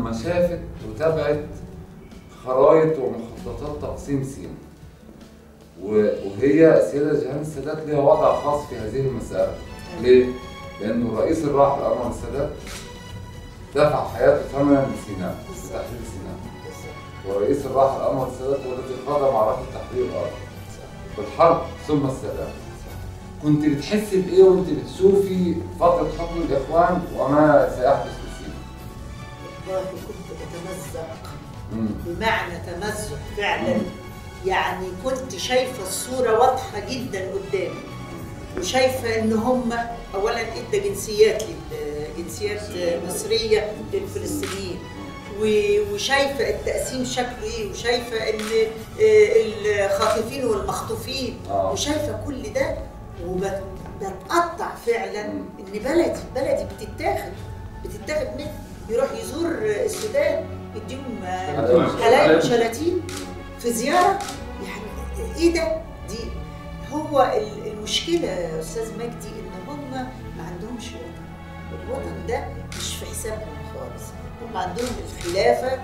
لما شافت وتابعت خرائط ومخططات تقسيم سيناء و- وهي السيدة جيهان السادات لها وضع خاص في هذه المسألة ليه؟ لأنه الرئيس الراحل أنور السادات دفع حياته ثمنا لسيناء لتحرير سيناء والرئيس الراحل أنور السادات هو الذي قاد معركة تحرير الأرض بالحرب ثم السلام كنت بتحسي بإيه وأنت بتشوفي فترة حكم الإخوان وما سيحدث في سيناء؟ والله كنت اتمزق مم. بمعنى تمزق فعلا يعني كنت شايفه الصوره واضحه جدا قدامي وشايفه ان هم اولا ادى جنسيات لل- جنسيات مصريه للفلسطينيين و- وشايفه التقسيم شكله ايه وشايفه ان آه، الخاطفين والمخطوفين آه. وشايفه كل ده وبتقطع فعلا مم. ان بلدي بلدي بتتاخد بتتاخد منه يروح يزور السودان يديهم آه، حلال شلاتين في زياره يعني ايه ده؟ دي هو ال- المشكله يا استاذ مجدي ان هم ما عندهمش وطن الوطن ده مش في حسابهم خالص هم عندهم الخلافه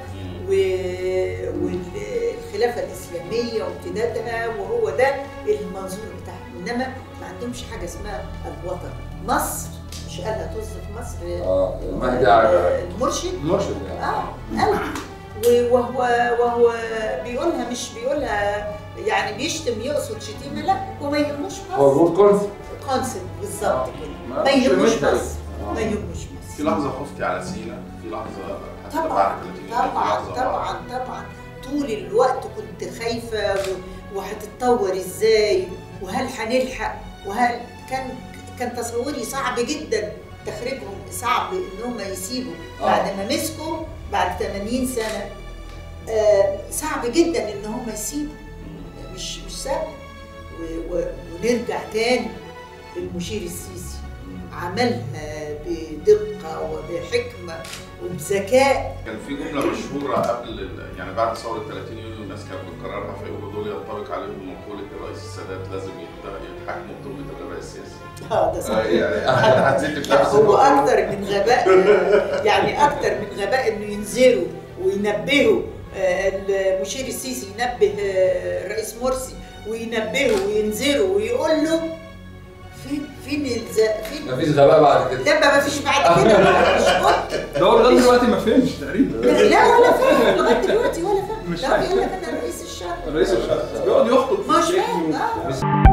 و- والخلافه الاسلاميه وامتدادها وهو ده المنظور بتاعهم انما ما عندهمش حاجه اسمها الوطن مصر مش قالها طز في مصر آه المهدي على المرشد المرشد يعني اه قال و- وهو وهو بيقولها مش بيقولها يعني بيشتم يقصد شتيمه لا هو ما يهموش هو مصر بيقول كونسبت كونسبت بالظبط كده ما ما يهموش مش متضايق. مصر ما يهمش مصر في لحظه خفتي على سينا في لحظه حتى طبعا بعد 30 يوم، في طبعا لحظة طبعا طبعا طول الوقت كنت خايفه و- وهتتطور ازاي وهل هنلحق وهل كان كان تصوري صعب جدا تخريجهم صعب ان هم يسيبوا آه. بعد ما مسكوا بعد 80 سنه آه صعب جدا ان هم يسيبوا مش مش سهل و- و- ونرجع تاني للمشير السيسي عملها بدقه وبحكمه وبذكاء كان في جمله مشهوره قبل ال- يعني بعد ثوره 30 يونيو الناس كانت بتكررها فيقولوا دول ينطبق عليهم مقوله الرئيس السادات لازم يت- يتحاكموا بتهمه الغباء السياسي. اه ده آه، صحيح يعني حسيت لا، بنفس هو النقطة. اكتر من غباء يعني اكتر من غباء انه ينذروا وينبهوا آه، المشير السيسي ينبه آه، الرئيس مرسي وينبهه وينذره ويقول له فين فين الز... فين مفيش غباء بعد كده لما ما فيش بعد كده مش ممكن ده هو لغايه دلوقتي ما فهمش تقريبا لا لا ولا فاهم لغايه دلوقتي ولا فاهم مش ده فاهم. بيقول لك انا رئيس الشعب الرئيس الشعب بيقعد يخطب مش في فاهم السجن اه مش